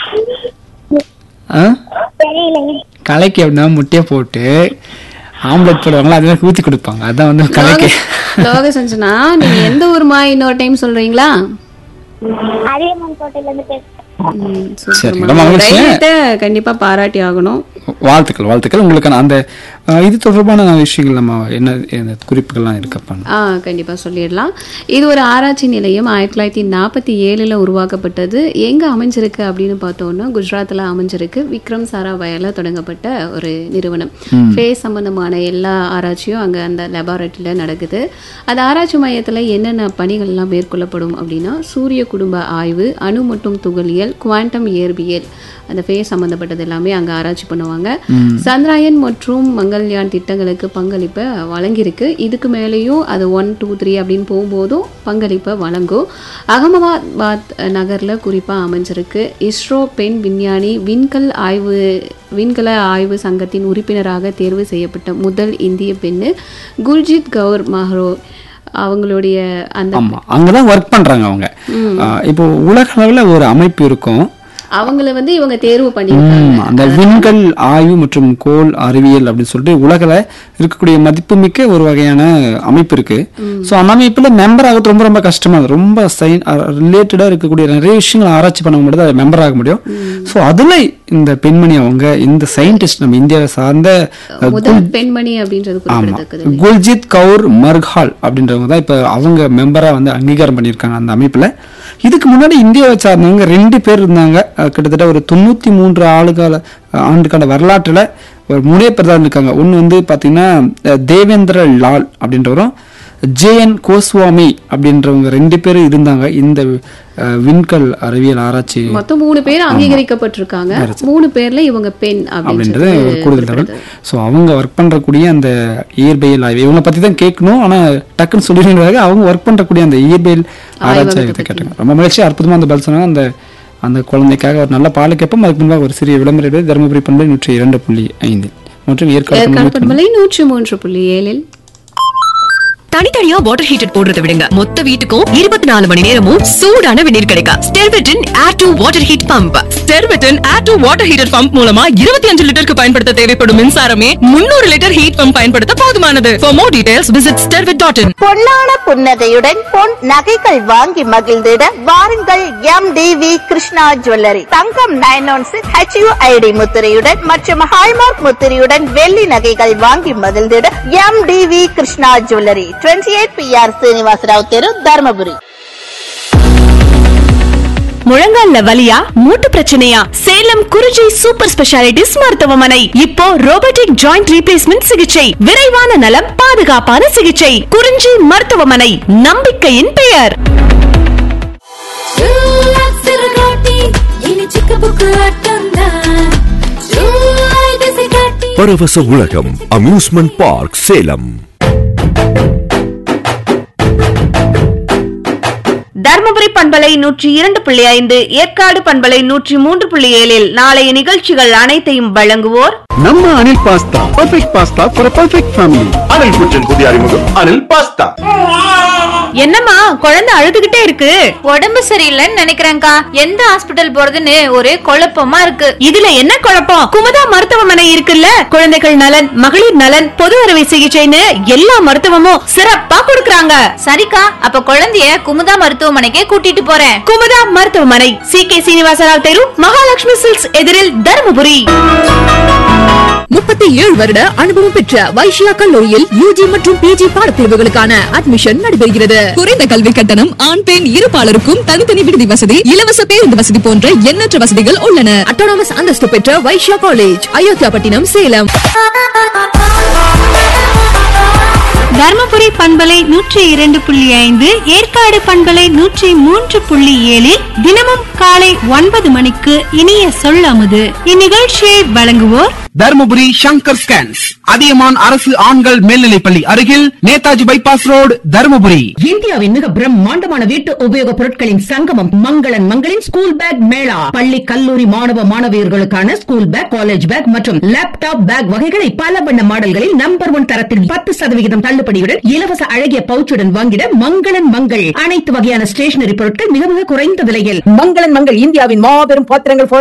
ஆ தெரியலைங்க கலைக்கு அப்படின்னா முட்டையை போட்டு ஆம்லெட் போடுவாங்களா அது மாதிரி ஊற்றி கொடுப்பாங்க அதான் வந்து கலைக்கு லோக சஞ்சனா நீங்க எந்த ஊர்மா இன்னொரு டைம் சொல்றீங்களா அதியமான் கோட்டையில இருந்து பேசுறேன் ம், சரி, சூப்பர்மா. ரொம்ப உங்க மகிழ்ச்சி. தைரியத்தை கண்டிப்பா பாராட்டி ஆகணும் வாழ்த்துக்கள் வாழ்த்துக்கள் உங்களுக்கான அந்த ஆ, இது தொடர்பான விஷயங்கள் நம்ம என்ன என்ன குறிப்புகள்லாம் இருக்கப்பா ஆ கண்டிப்பா சொல்லிடலாம் இது ஒரு ஆராய்ச்சி நிலையம் ஆயிரத்தி தொள்ளாயிரத்தி நாற்பத்தி ஏழுல உருவாக்கப்பட்டது எங்க அமைஞ்சிருக்கு அப்படின்னு பார்த்தோம்னா குஜராத்ல அமைஞ்சிருக்கு விக்ரம் சாராபாயால தொடங்கப்பட்ட ஒரு நிறுவனம் ஃபேஸ் சம்பந்தமான எல்லா ஆராய்ச்சியும் அங்க அந்த லெபார்ட்டரியில நடக்குது அந்த ஆராய்ச்சி மையத்துல என்னென்ன பணிகள்லாம் மேற்கொள்ளப்படும் அப்படின்னா சூரிய குடும்ப ஆய்வு அணு மற்றும் துகளியல் குவாண்டம் இயற்பியல் அந்த ஃபேஸ் சம்பந்தப்பட்டது எல்லாமே அங்க ஆராய்ச்சி பண்ணுவாங்க சந்திராயன் மற்றும் மங்கள்யான் திட்டங்களுக்கு பங்களிப்பை வழங்கியிருக்கு இதுக்கு மேலேயும் அது ஒன் டூ த்ரீ அப்படின்னு போகும்போதும் பங்களிப்பை வழங்கும் அகமதாபாத் நகர்ல குறிப்பா அமைஞ்சிருக்கு இஸ்ரோ பெண் விஞ்ஞானி விண்கல் ஆய்வு விண்கல ஆய்வு சங்கத்தின் உறுப்பினராக தேர்வு செய்யப்பட்ட முதல் இந்திய பெண்ணு குர்ஜித் கௌர் மஹ்ரோ அவங்களுடைய அந்த ஆமா அங்கதான் ஒர்க் பண்றாங்க அவங்க ஆ, இப்போ உலக அளவுல ஒரு அமைப்பு இருக்கும் அவங்கள வந்து இவங்க தேர்வு பண்ணியிருக்காங்க ம், அந்த விண்கல் ஆய்வு மற்றும் கோள் அறிவியல் அப்படின்னு சொல்லிட்டு உலகில் இருக்கக்கூடிய மதிப்புமிக்க ஒரு வகையான அமைப்பு இருக்கு ஸோ அந்த அமைப்புல மெம்பர் ஆகிறது ரொம்ப ரொம்ப கஷ்டமா இருக்கு. ரொம்ப சைன் ரிலேட்டடா இருக்கக்கூடிய நிறைய விஷயங்கள் ஆராய்ச்சி பண்ண முடியாது அது மெம்பர் ஆக முடியும் ஸோ அதுல இந்த பெண்மணி அவங்க இந்த சயின்டிஸ்ட் நம்ம இந்தியாவை சார்ந்த அஹ், முதல் பெண்மணி அப்படின்றது குறிப்பிடத்தக்கது குல்ஜித் கவுர் மர்ஹால் அப்படின்றவங்க தான் இப்ப அவங்க மெம்பரா வந்து அங்கீகாரம் பண்ணியிருக்காங்க அந்த அமைப்புல இதுக்கு முன்னாடி இந்தியாவை சார்ந்தவங்க ரெண்டு பேர் இருந்தாங்க அஹ் கிட்டத்தட்ட ஒரு தொண்ணூத்தி மூன்று ஆளுகால அஹ் ஆண்டுகால வரலாற்றுல ஒரு மூணே பேர் தான் இருக்காங்க ஒன்னு வந்து பாத்தீங்கன்னா அஹ் தேவேந்திர லால் அப்படின்றவரும் ஜே என் கோஸ்வாமி அப்படின்றவங்க ரெண்டு பேரும் இருந்தாங்க இந்த அஹ், விண்கல் அறிவியல் ஆராய்ச்சி மொத்தம் மூணு பேர் அங்கீகரிக்கப்பட்டிருக்காங்க மூணு பேர்ல இவங்க பெண் அப்படின்றது அப்படின்றது ஒரு கூடுதல் தகவல் ஸோ அவங்க ஒர்க் பண்றக்கூடிய அந்த இயற்பியல் ஆய்வு இவங்களை பத்தி தான் கேட்கணும் ஆனா டக்குன்னு சொல்லிடுறதுக்காக அவங்க ஒர்க் பண்றக்கூடிய அந்த இயற்பியல் ஆராய்ச்சி ஆய்வத்தை கேட்டாங்க ரொம்ப மகிழ்ச்சி அற்புதமா அந்த பதில் சொன்னாங்க அந்த அந்த குழந்தைக்காக ஒரு நல்ல பாலை கேட்போம் அதுக்கு முன்பாக ஒரு சிறிய விளம்பர இடைவெளி, தருமபுரி பண்பை நூற்றி இரண்டு புள்ளி ஐந்து மற்றும் ஏற்காடு ஏற்காடு பண்பலை பண்பலை நூற்றி மூன்று புள்ளி ஏழில் தனித்தனியா வாட்டர் ஹீட்டர் போடுறத விடுங்க மொத்த வீட்டுக்கும் இருபத்தி நாலு மணி நேரமும் சூடான வெந்நீர் கிடைக்கும் ஸ்டெர்வெட்டின் air to water heat pump ஸ்டெர்வெட்டின் air to water heater pump மூலமா இருபத்தி அஞ்சு லிட்டருக்கு பயன்படுத்த தேவைப்படும் மின்சாரமே முன்னூறு லிட்டர் ஹீட் பம்ப் பயன்படுத்த போதுமானது for more details visit stervet dot in பொன்னான புன்னகையுடன் பொன் நகைகள் வாங்கி மகிழ்ந்திட வாருங்கள் M T V Krishna jewellery தங்கம் நைன் ஒன் சிக்ஸ் ஹெச்யூஐடி முத்திரையுடன் மற்றும் ஹால்மார்க் முத்திரையுடன் வெள்ளி நகைகள் வாங்கி மகிழ்ந்திட M T V Krishna jewellery twenty eight B R Srinivasa Rao தெரு தர்மபுரி முழங்கால்ல வலியா மூட்டு பிரச்சனையா சேலம் குறிஞ்சி சூப்பர் ஸ்பெஷாலிட்டிஸ் மருத்துவமனை இப்போ ரோபோட்டிக் ஜாயிண்ட் ரீப்ளேஸ்மெண்ட் சிகிச்சை விரைவான நலம் பாதுகாப்பான சிகிச்சை குறிஞ்சி மருத்துவமனை நம்பிக்கையின் பெயர் பரவச உலகம் அம்யூஸ்மெண்ட் பார்க் சேலம் தர்மபுரி பண்பலை நூற்றி இரண்டு புள்ளி ஐந்து ஏற்காடு பண்பலை நூற்றி மூன்று புள்ளி ஏழில் நாளைய நிகழ்ச்சிகள் அனைத்தையும் வழங்குவோர் நம்ம Anil pasta perfect pasta for perfect family Anil kitchen புதிய அறிமுகம் அனில் பாஸ்தா என்னம்மா குழந்தை அழுதுகிட்டே இருக்கு உடம்பு சரியில்லைன்னு நினைக்கிறேன்க்கா எந்த ஹாஸ்பிட்டல் போறதுன்னு ஒரே குழப்பமா இருக்கு இதுல என்ன குழப்பம் குமுதா மருத்துவமனை இருக்குல்ல குழந்தைகள் நலன் மகளிர் நலன் பொது அறுவை சிகிச்சைன்னு எல்லா மருத்துவமும் சிறப்பா கொடுக்கறாங்க சரிக்கா அப்ப குழந்தைய குமுதா மருத்துவமனைக்கே கூட்டிட்டு போறேன் குமுதா மருத்துவமனை சி கே சீனிவாசராவ் தெரு மகாலட்சுமி சில்க்ஸ் எதிரில் தருமபுரி முப்பத்தி ஏழு வருட அனுபவம் பெற்ற வைஷ்யா கல்லூரியில் யூஜி மற்றும் பிஜி பாடப்பிரிவுகளுக்கான அட்மிஷன் நடைபெறுகிறது குறைந்த கல்வி கட்டணம் ஆண் பெண் இருபாலருக்கும் தனித்தனி விடுதி வசதி இலவச பேருந்து வசதி போன்ற எண்ணற்ற வசதிகள் உள்ளன அட்டானமஸ் அந்தஸ்து பெற்ற வைஷ்யா காலேஜ் அயோத்தியாபட்டினம் சேலம் தர்மபுரி பண்பலை நூற்றி இரண்டு புள்ளி ஐந்து ஏற்காடு பண்பலை நூற்றி மூன்று புள்ளி ஏழில் தினமும் காலை ஒன்பது மணிக்கு இனிய சொல்லமுது இந்நிகழ்ச்சியை வழங்குவோர் தர்மபுரி சங்கர் ஸ்கேன்ஸ் அதியமான் அரசு ஆண்கள் மேல்நிலைப்பள்ளி அருகில் நேதாஜி பைபாஸ் ரோடு தர்மபுரி இந்தியாவின் மிக பிரம்மாண்டமான வீட்டு உபயோக பொருட்களின் சங்கமம் மங்களன் மங்களின் ஸ்கூல் பேக் மேளா பள்ளி கல்லூரி மாணவ மாணவியர்களுக்கான ஸ்கூல் பேக் காலேஜ் பேக் மற்றும் லேப்டாப் பேக் வகைகளை பல வண்ண மாடல்களில் நம்பர் ஒன் தரத்தில் பத்து சதவிகிதம் தள்ளுபடியுடன் இலவச அழகிய பவுச்சுடன் வாங்கிட மங்களன் மங்கள் அனைத்து வகையான ஸ்டேஷனரி பொருட்கள் மிக மிக குறைந்த விலையில் மங்களன் மங்கள் இந்தியாவின் மாபெரும் பாத்திரங்கள்